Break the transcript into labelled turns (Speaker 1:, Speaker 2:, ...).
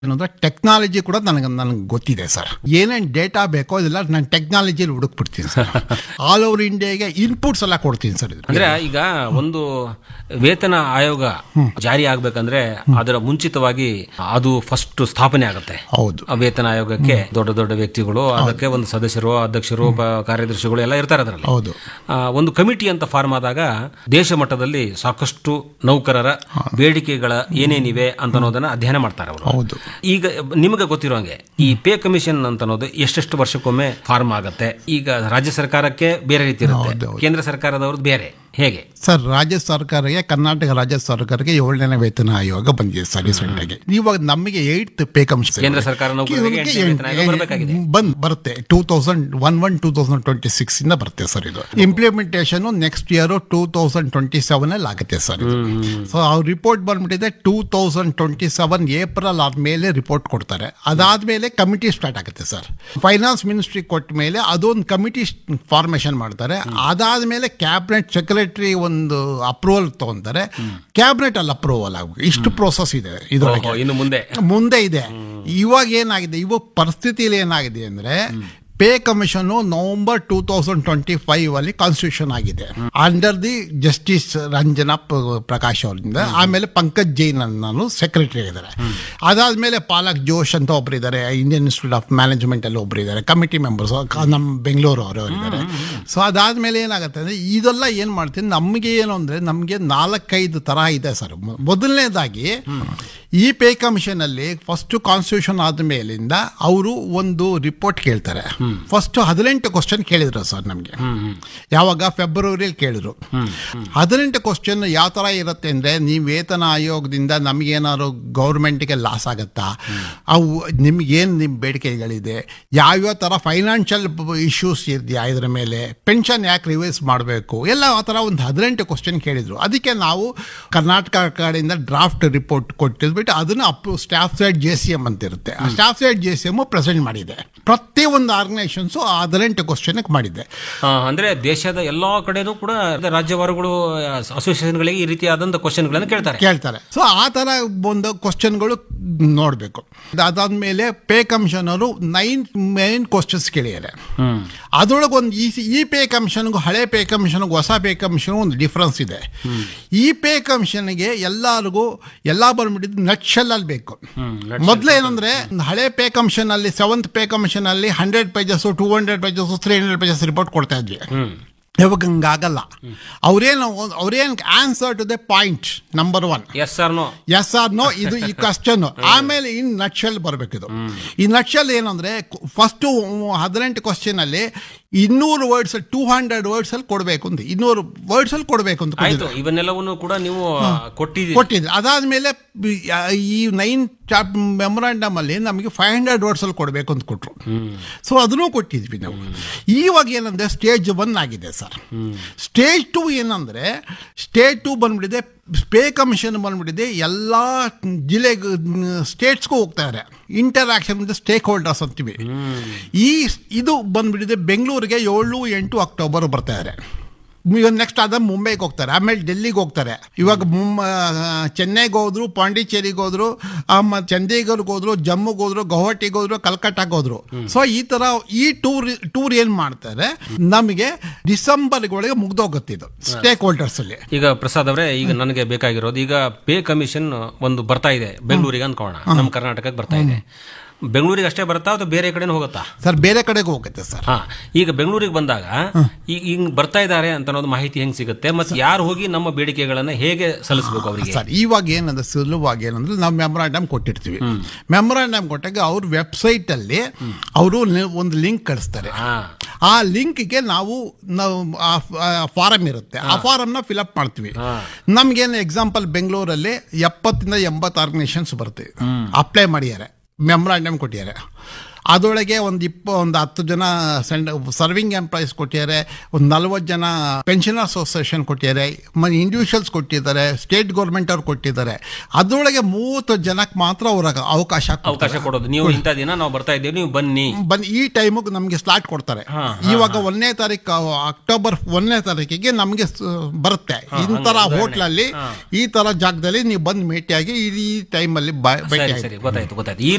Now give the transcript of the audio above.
Speaker 1: ಏನಂದ್ರೆ ಟೆಕ್ನಾಲಜಿ ಕೂಡ ನನಗೆ ನನಗೆ ಗೊತ್ತಿದೆ ಸರ್ ಏನೇನು ಡೇಟಾ ಬೇಕೋ ಅದೆಲ್ಲ ನಾನು ಟೆಕ್ನಾಲಜಿಯಲ್ಲಿ ಹುಡುಕ್ಬಿಡ್ತೀನಿ ಸರ್ ಆಲ್ ಓವರ್ ಇಂಡಿಯಾಗೆ ಇನ್ಪುಟ್ಸ್ ಎಲ್ಲ ಕೊಡ್ತೀನಿ ಸರ್ ಇದು
Speaker 2: ಅಂದ್ರೆ ಈಗ ಒಂದು ವೇತನ ಆಯೋಗ ಜಾರಿ ಆಗ್ಬೇಕಂದ್ರೆ ಅದರ ಮುಂಚಿತವಾಗಿ ಅದು ಫಸ್ಟ್ ಸ್ಥಾಪನೆ ಆಗುತ್ತೆ
Speaker 1: ಹೌದು
Speaker 2: ಆ ವೇತನ ಆಯೋಗಕ್ಕೆ ದೊಡ್ಡ ದೊಡ್ಡ ವ್ಯಕ್ತಿಗಳು ಅದಕ್ಕೆ ಒಂದು ಸದಸ್ಯರು ಅಧ್ಯಕ್ಷರು ಪ- ಕಾರ್ಯದರ್ಶಿಗಳು ಎಲ್ಲ ಇರ್ತಾರೆ ಅದರಲ್ಲಿ
Speaker 1: ಹೌದು
Speaker 2: ಆ, ಒಂದು ಕಮಿಟಿ ಅಂತ ಫಾರ್ಮ್ ಆದಾಗ ದೇಶ ಮಟ್ಟದಲ್ಲಿ ಸಾಕಷ್ಟು ನೌಕರರ ಬೇಡಿಕೆಗಳ ಏನೇನಿವೆ ಅಂತ ಅನ್ನೋದನ್ನ ಅಧ್ಯಯನ ಮಾಡ್ತಾರೆ ಅವರು
Speaker 1: ಹೌದು
Speaker 2: ಈಗ ನಿಮಗೆ ಗೊತ್ತಿರೋ ಹಾಗೆ ಈ ಪೇ ಕಮಿಷನ್ ಅಂತ ಅನ್ನೋದು ಎಷ್ಟೆಷ್ಟು ವರ್ಷಕ್ಕೊಮ್ಮೆ ಫಾರ್ಮ್ ಆಗುತ್ತೆ ಈಗ ರಾಜ್ಯ ಸರ್ಕಾರಕ್ಕೆ ಬೇರೆ ರೀತಿ ಇರುತ್ತೆ ಕೇಂದ್ರ ಸರ್ಕಾರದವ್ರದ್ದು ಬೇರೆ ಹೇಗೆ
Speaker 1: ಸರ್ ರಾಜ್ಯ ಸರ್ಕಾರಕ್ಕೆ ಕರ್ನಾಟಕ ರಾಜ್ಯ ಸರ್ಕಾರಕ್ಕೆ ಏಳನೇ ವೇತನ ಆಯೋಗ ಬಂದಿದೆ ಸರ್ ರೀಸೆಂಟ್ ಆಗಿ ಇವಾಗ ನಮಗೆ ಏಟ್ ಪೇ ಕಮಿಷನ್
Speaker 2: ಕೇಂದ್ರ ಸರ್ಕಾರ ನೌಕರರಿಗೆ ಎಂಟನೇ ವೇತನ ಆಯೋಗ ಬರಬೇಕಾಗಿದೆ
Speaker 1: ಬಂದ್ ಬರುತ್ತೆ two thousand one one two thousand twenty six ಇಂದ ಬರುತ್ತೆ ಸರ್ ಇದು implementation next year two thousand twenty seven ಅಲ್ಲಿ ಆಗುತ್ತೆ ಸರ್ ಇದು ಸೊ ಅವ್ರ ರಿಪೋರ್ಟ್ ಬಂದ್ಬಿಟ್ಟಿದೆ two thousand twenty seven April ಆದ್ಮೇಲೆ ರಿಪೋರ್ಟ್ ಕೊಡ್ತಾರೆ ಅದಾದ್ಮೇಲೆ ಕಮಿಟಿ ಸ್ಟಾರ್ಟ್ ಆಗುತ್ತೆ ಸರ್ ಫೈನಾನ್ಸ್ ಮಿನಿಸ್ಟ್ರಿ ಕೊಟ್ಟ ಮೇಲೆ ಅದೊಂದು ಕಮಿಟಿ ಫಾರ್ಮೇಶನ್ ಮಾಡ್ತಾರೆ ಅದಾದ್ಮೇಲೆ ಕ್ಯಾಬಿನೆಟ್ ಸೆಕ್ರೆಟರಿ ಒಂದು ಅಪ್ರೂವಲ್ ತಗೊಂತಾರೆ ಕ್ಯಾಬಿನೆಟ್ ಅಲ್ಲಿ ಅಪ್ರೂವಲ್ ಆಗಬೇಕು ಇಷ್ಟು ಪ್ರೋಸೆಸ್ ಇದೆ ಇದರೊಳಗೆ
Speaker 2: ಓಹೋ, ಇನ್ನು ಮುಂದೆ
Speaker 1: ಮುಂದೆ ಇದೆ ಇವಾಗ ಏನಾಗಿದೆ ಇವಾಗ ಪರಿಸ್ಥಿತಿಯಲ್ಲಿ ಏನಾಗಿದೆ ಅಂದ್ರೆ pay commission November two thousand twenty five ಅಲ್ಲಿ ಕಾನ್ಸ್ಟಿಟ್ಯೂಷನ್ ಆಗಿದೆ ಅಂಡರ್ ದಿ ಜಸ್ಟಿಸ್ ರಂಜನಾ ಪ- ಪ್ರಕಾಶ್ ಅವರಿಂದ ಆಮೇಲೆ ಪಂಕಜ್ ಜೈನ್ ನಾನು ಸೆಕ್ರೆಟರಿ ಇದ್ದಾರೆ ಅದಾದ್ಮೇಲೆ ಪಾಲಕ್ ಜೋಶ್ ಅಂತ ಒಬ್ರು ಇದ್ದಾರೆ ಇಂಡಿಯನ್ ಇನ್ಸ್ಟಿಟ್ಯೂಟ್ ಆಫ್ ಮ್ಯಾನೇಜ್ಮೆಂಟ್ ಅಲ್ಲಿ ಒಬ್ರು ಇದ್ದಾರೆ ಕಮಿಟಿ ಮೆಂಬರ್ಸ್ ನಮ್ಮ ಬೆಂಗಳೂರು ಅವರು ಇದ್ದಾರೆ ಸೊ ಅದಾದ್ಮೇಲೆ ಏನಾಗುತ್ತೆ ಅಂದ್ರೆ ಇದೆಲ್ಲ ಏನ್ ಮಾಡ್ತೀನಿ ನಮಗೆ ಏನು ಅಂದ್ರೆ ನಮಗೆ ನಾಲ್ಕೈದು ತರ ಇದೆ ಸರ್ ಮೊದಲನೇದಾಗಿ ಈ ಪೇ ಕಮಿಷನ್ ಅಲ್ಲಿ ಫಸ್ಟ್ ಕಾನ್ಸ್ಟಿಟ್ಯೂಷನ್ ಆದ ಮೇಲಿಂದ ಅವರು ಒಂದು ರಿಪೋರ್ಟ್ ಕೇಳ್ತಾರೆ ಫಸ್ಟ್ ಹದಿನೆಂಟು ಕ್ವಶನ್ ಕೇಳಿದ್ರು ಸರ್ ನಮಗೆ ಯಾವಾಗ ಫೆಬ್ರವರಿಯಲ್ಲಿ ಕೇಳಿದ್ರು ಹದಿನೆಂಟು ಕ್ವಶನ್ ಯಾವ ತರ ಇರುತ್ತೆ ಅಂದ್ರೆ ನೀವು ವೇತನ ಆಯೋಗದಿಂದ ನಮಗೇನಾದ್ರು ಗೌರ್ಮೆಂಟ್ಗೆ ಲಾಸ್ ಆಗುತ್ತಾ ಅವು ನಿಮ್ಗೇನು ನಿಮ್ಮ ಬೇಡಿಕೆಗಳಿದೆ ಯಾವ್ಯಾವ ಥರ ಫೈನಾನ್ಷಿಯಲ್ ಇಶ್ಯೂಸ್ ಇದೆಯಾ ಇದ್ರ ಮೇಲೆ ಪೆನ್ಷನ್ ಯಾಕೆ ರಿವೈಸ್ ಮಾಡಬೇಕು ಎಲ್ಲ ಆ ಥರ ಒಂದು ಹದಿನೆಂಟು ಕ್ವಶನ್ ಕೇಳಿದ್ರು ಅದಕ್ಕೆ ನಾವು ಕರ್ನಾಟಕ ಕಡೆಯಿಂದ ಡ್ರಾಫ್ಟ್ ರಿಪೋರ್ಟ್ ಕೊಟ್ಟಿದ್ಬಿಟ್ಟು ಅದನ್ನು up staff side J C M ಅಂತ ಇರುತ್ತೆ ಆ staff side J C M present ಮಾಡಿದೆ ಪ್ರತಿಯೊಂದು ಆರ್ಗನೈಸೇಷನ್ಸು ಆ ಹದಿನೆಂಟು ಕ್ವಶನ್ಗೆ ಮಾಡಿದೆ
Speaker 2: ಆ, ಅಂದ್ರೆ ದೇಶದ ಎಲ್ಲಾ ಕಡೆನೂ ಕೂಡ ರಾಜ್ಯವಾರಗಳು ಅಸೋಸಿಯೇಷನ್ಗಳಿಗೆ ಈ ರೀತಿಯಾದಂತ ಕ್ವಶನ್ಗಳನ್ನು ಕೇಳ್ತಾರೆ
Speaker 1: ಕೇಳ್ತಾರೆ ಸೊ ಆ ಥರ ಒಂದು ಕ್ವಶನ್ಗಳು ನೋಡಬೇಕು ಅದಾದ್ಮೇಲೆ ಪೇ ಕಮಿಷನ್ ಅವರು ನೈನ್ ಮೇನ್ ಕ್ವಶನ್ಸ್ ಕೇಳಿದ್ದಾರೆ ಅದರೊಳಗೆ ಒಂದು ಈ ಈ ಪೇ ಕಮಿಷನ್ಗೂ ಹಳೆ ಪೇ ಕಮಿಷನ್ಗೂ ಹೊಸ ಪೇ ಕಮಿಷನ್ ಒಂದು ಡಿಫ್ರೆನ್ಸ್ ಇದೆ ಈ ಪೇ ಕಮಿಷನ್ಗೆ ಎಲ್ಲರಿಗೂ ಎಲ್ಲ ಬಂದ್ಬಿಟ್ಟಿದ್ದು ನಟ್ಶೆಲ್ಲಲ್ಲಿ ಬೇಕು ಮೊದಲು ಏನಂದ್ರೆ ಹಳೆ ಪೇ ಕಮಿಷನ್ ಅಲ್ಲಿ ಸೆವೆಂತ್ ಪೇ ಕಮಿಷನ್ ಅಲ್ಲಿ hundred pages two hundred pages three hundred pages report ಕೊಡ್ತಾ ಇದ್ವಿ ಇವಾಗ ಹಂಗಾಗಲ್ಲ ಅವ್ರೇನು ಅವ್ರೇನು answer to the point number one
Speaker 2: S R no
Speaker 1: S R no ಇದು ಈ ಕ್ವಶನ್ ಆಮೇಲೆ ಇನ್ ನಟ್ಶಲ್ ಬರಬೇಕಿದು ಈ ನಟ್ಶಲ್ ಏನಂದ್ರೆ ಫಸ್ಟ್ ಹದಿನೆಂಟು ಕ್ವಶನ್ ಅಲ್ಲಿ ಇನ್ನೂರು ವರ್ಡ್ಸ್ ಟೂ ಹಂಡ್ರೆಡ್ ವರ್ಡ್ಸ್ ಅಲ್ಲಿ ಕೊಡಬೇಕು ಅಂತ ಇನ್ನೂರು ವರ್ಡ್ಸ್ ಅಲ್ಲಿ ಕೊಡಬೇಕು ಅಂತ
Speaker 2: ಆಯ್ತು ಇವನ್ನೆಲ್ಲವನ್ನು ಕೂಡ ನೀವು ಕೊಟ್ಟಿದ್ದೀರಿ
Speaker 1: ಕೊಟ್ಟಿದ್ರು ಅದಾದ್ಮೇಲೆ ಬಿ- ಈ ನೈನ್ ಚಾಪ್ ಮೆಮೊರಾಂಡಮ್ ಅಲ್ಲಿ ನಮಗೆ ಫೈವ್ ಹಂಡ್ರೆಡ್ ವರ್ಡ್ಸ್ ಅಲ್ಲಿ ಕೊಡಬೇಕು ಅಂತ ಕೊಟ್ರು ಸೊ ಅದನ್ನು ಕೊಟ್ಟಿದ್ವಿ ನಾವು ಇವಾಗ ಏನಂದ್ರೆ ಸ್ಟೇಜ್ ಒನ್ ಆಗಿದೆ ಸರ್ ಸ್ಟೇಜ್ ಟೂ ಏನಂದ್ರೆ ಸ್ಟೇಜ್ ಟೂ ಬಂದ್ಬಿಟ್ಟಿದೆ ಪೇ ಕಮಿಷನ್ ಬಂದ್ಬಿಟ್ಟಿದೆ ಎಲ್ಲ ಜಿಲ್ಲೆ ಸ್ಟೇಟ್ಸ್ಗೂ ಹೋಗ್ತಾರೆ ಇಂಟರಾಕ್ಷನ್ ವಿತ್ ಸ್ಟೇಕ್ ಹೋಲ್ಡರ್ಸ್ ಅಂತೀವಿ ಈ ಇದು ಬಂದ್ಬಿಟ್ಟಿದೆ ಬೆಂಗಳೂರಿಗೆ ಏಳು ಎಂಟು ಅಕ್ಟೋಬರ್ ಬರ್ತಾ ಇದ್ದಾರೆ ಇವಾಗ ನೆಕ್ಸ್ಟ್ ಅದ ಮುಂಬೈಗೆ ಹೋಗ್ತಾರೆ ಆಮೇಲೆ ಡೆಲ್ಲಿಗೆ ಹೋಗ್ತಾರೆ ಇವಾಗ ಮುಂಬ ಚೆನ್ನೈಗೆ ಹೋದ್ರು ಪಾಂಡಿಚೇರಿಗೆ ಹೋದ್ರು ಆಮೇಲೆ ಚಂಡೀಗಢ್ಗೆ ಹೋದ್ರು ಜಮ್ಮುಗೆ ಹೋದ್ರು ಗೌಹಟಿಗೆ ಹೋದ್ರು ಕಲ್ಕಟ್ಟಾಗೆ ಹೋದ್ರು ಸೊ ಈ ತರ ಈ ಟೂರ್ ಟೂರ್ ಏನ್ ಮಾಡ್ತಾರೆ ನಮಗೆ ಡಿಸೆಂಬರ್ಗೆ ಒಳಗೆ ಮುಗ್ದೋಗುತ್ತೆ ಇದು ಸ್ಟೇಕ್ ಹೋಲ್ಡರ್ಸ್ ಅಲ್ಲಿ
Speaker 2: ಈಗ ಪ್ರಸಾದ್ ಅವರೇ ಈಗ ನನಗೆ ಬೇಕಾಗಿರೋದು ಈಗ ಪೇ ಕಮಿಷನ್ ಒಂದು ಬರ್ತಾ ಇದೆ ಬೆಂಗಳೂರಿಗೆ ಅನ್ಕೋಣ ನಮ್ಮ ಕರ್ನಾಟಕಕ್ಕೆ ಬರ್ತಾ ಇದೆ ಬೆಂಗಳೂರಿಗೆ ಅಷ್ಟೇ ಬರುತ್ತಾ ಅಥವಾ ಬೇರೆ ಕಡೆನೂ ಹೋಗುತ್ತಾ
Speaker 1: ಸರ್ ಬೇರೆ ಕಡೆಗೆ ಹೋಗುತ್ತೆ ಸರ್
Speaker 2: ಹಾ ಈಗ ಬೆಂಗಳೂರಿಗೆ ಬಂದಾಗ ಈಗ ಹಿಂಗ್ ಬರ್ತಾ ಇದ್ದಾರೆ ಅಂತ ಅನ್ನೋದು ಮಾಹಿತಿ ಹೆಂಗ್ ಸಿಗುತ್ತೆ ಮತ್ತೆ ಯಾರು ಹೋಗಿ ನಮ್ಮ ಬೇಡಿಕೆಗಳನ್ನ ಹೇಗೆ ಸಲ್ಲಿಸಬೇಕು ಅವರಿಗೆ
Speaker 1: ಸರ್ ಇವಾಗ ಏನಂದ್ರೆ ಸುಲಭವಾಗಿ ಏನಂದ್ರೆ ನಾವು ಮೆಮೊರಾಂಡಮ್ ಕೊಟ್ಟಿರ್ತೀವಿ ಮೆಮೊರಾಂಡಮ್ ಕೊಟ್ಟಾಗ ಅವ್ರ ವೆಬ್ಸೈಟ್ ಅಲ್ಲಿ ಅವರು ಒಂದು ಲಿಂಕ್ ಕಳಿಸ್ತಾರೆ
Speaker 2: ಹಾ
Speaker 1: ಆ ಲಿಂಕ್ಗೆ ನಾವು ನಾವು ಆ ಫಾರಮ್ ಇರುತ್ತೆ ಆ ಫಾರಮ್ನ ಫಿಲಪ್ ಮಾಡ್ತೀವಿ ನಮ್ಗೇನು ಎಕ್ಸಾಂಪಲ್ ಬೆಂಗಳೂರಲ್ಲಿ ಎಪ್ಪತ್ತಿಂದ ಎಂಬತ್ತು ಆರ್ಗನೈಸೇಷನ್ಸ್ ಬರುತ್ತೆ ಅಪ್ಲೈ ಮಾಡಿದ್ದಾರೆ ಮೆಮೊರಾಂಡಮ್ ಕೊಟ್ಟಿದ್ದಾರೆ ಅದರೊಳಗೆ ಒಂದು ಇಪ್ಪ ಒಂದು ಹತ್ತು ಜನ ಸರ್ವಿಂಗ್ ಎಂಪ್ಲಾಯೀಸ್ ಕೊಟ್ಟಿದ್ದಾರೆ ಒಂದು ನಲ್ವತ್ತು ಜನ ಪೆನ್ಷನ್ ಅಸೋಸಿಯೇಷನ್ ಕೊಟ್ಟಿದ್ದಾರೆ ಮತ್ತು ಇಂಡಿವಿಜುವಲ್ಸ್ ಕೊಟ್ಟಿದ್ದಾರೆ ಸ್ಟೇಟ್ ಗೌರ್ಮೆಂಟ್ ಅವ್ರು ಕೊಟ್ಟಿದ್ದಾರೆ ಅದರೊಳಗೆ ಮೂವತ್ತು ಜನಕ್ಕೆ ಮಾತ್ರ ಅವ್ರಿಗೆ ಅವಕಾಶ ಕೊಡ್ತಾರೆ.
Speaker 2: ಅವಕಾಶ ಕೊಡೋದು ನೀವು ಇಂಥ ದಿನ ನಾವು ಬರ್ತಾ ಇದ್ದೇವೆ ನೀವು ಬನ್ನಿ
Speaker 1: ಬಂದ್ ಈ ಟೈಮಿಗೆ ನಮಗೆ ಸ್ಲಾಟ್ ಕೊಡ್ತಾರೆ
Speaker 2: ಹಾ,
Speaker 1: ಇವಾಗ ಒಂದನೇ ತಾರೀಕು ಅಕ್ಟೋಬರ್ ಒಂದನೇ ತಾರೀಕಿಗೆ ನಮಗೆ ಬರುತ್ತೆ ಇಂತರ ಹೋಟ್ಲಲ್ಲಿ ಈ ತರ ಜಾಗದಲ್ಲಿ ನೀವು ಬಂದು ಭೇಟಿಯಾಗಿ ಈ ಟೈಮಲ್ಲಿ
Speaker 2: ಸರಿ
Speaker 1: ಭೇಟಿಯಾಗಿ
Speaker 2: ಸರಿ ಗೊತ್ತಾಯ್ತು ಗೊತ್ತಾಯ್ತು ಈ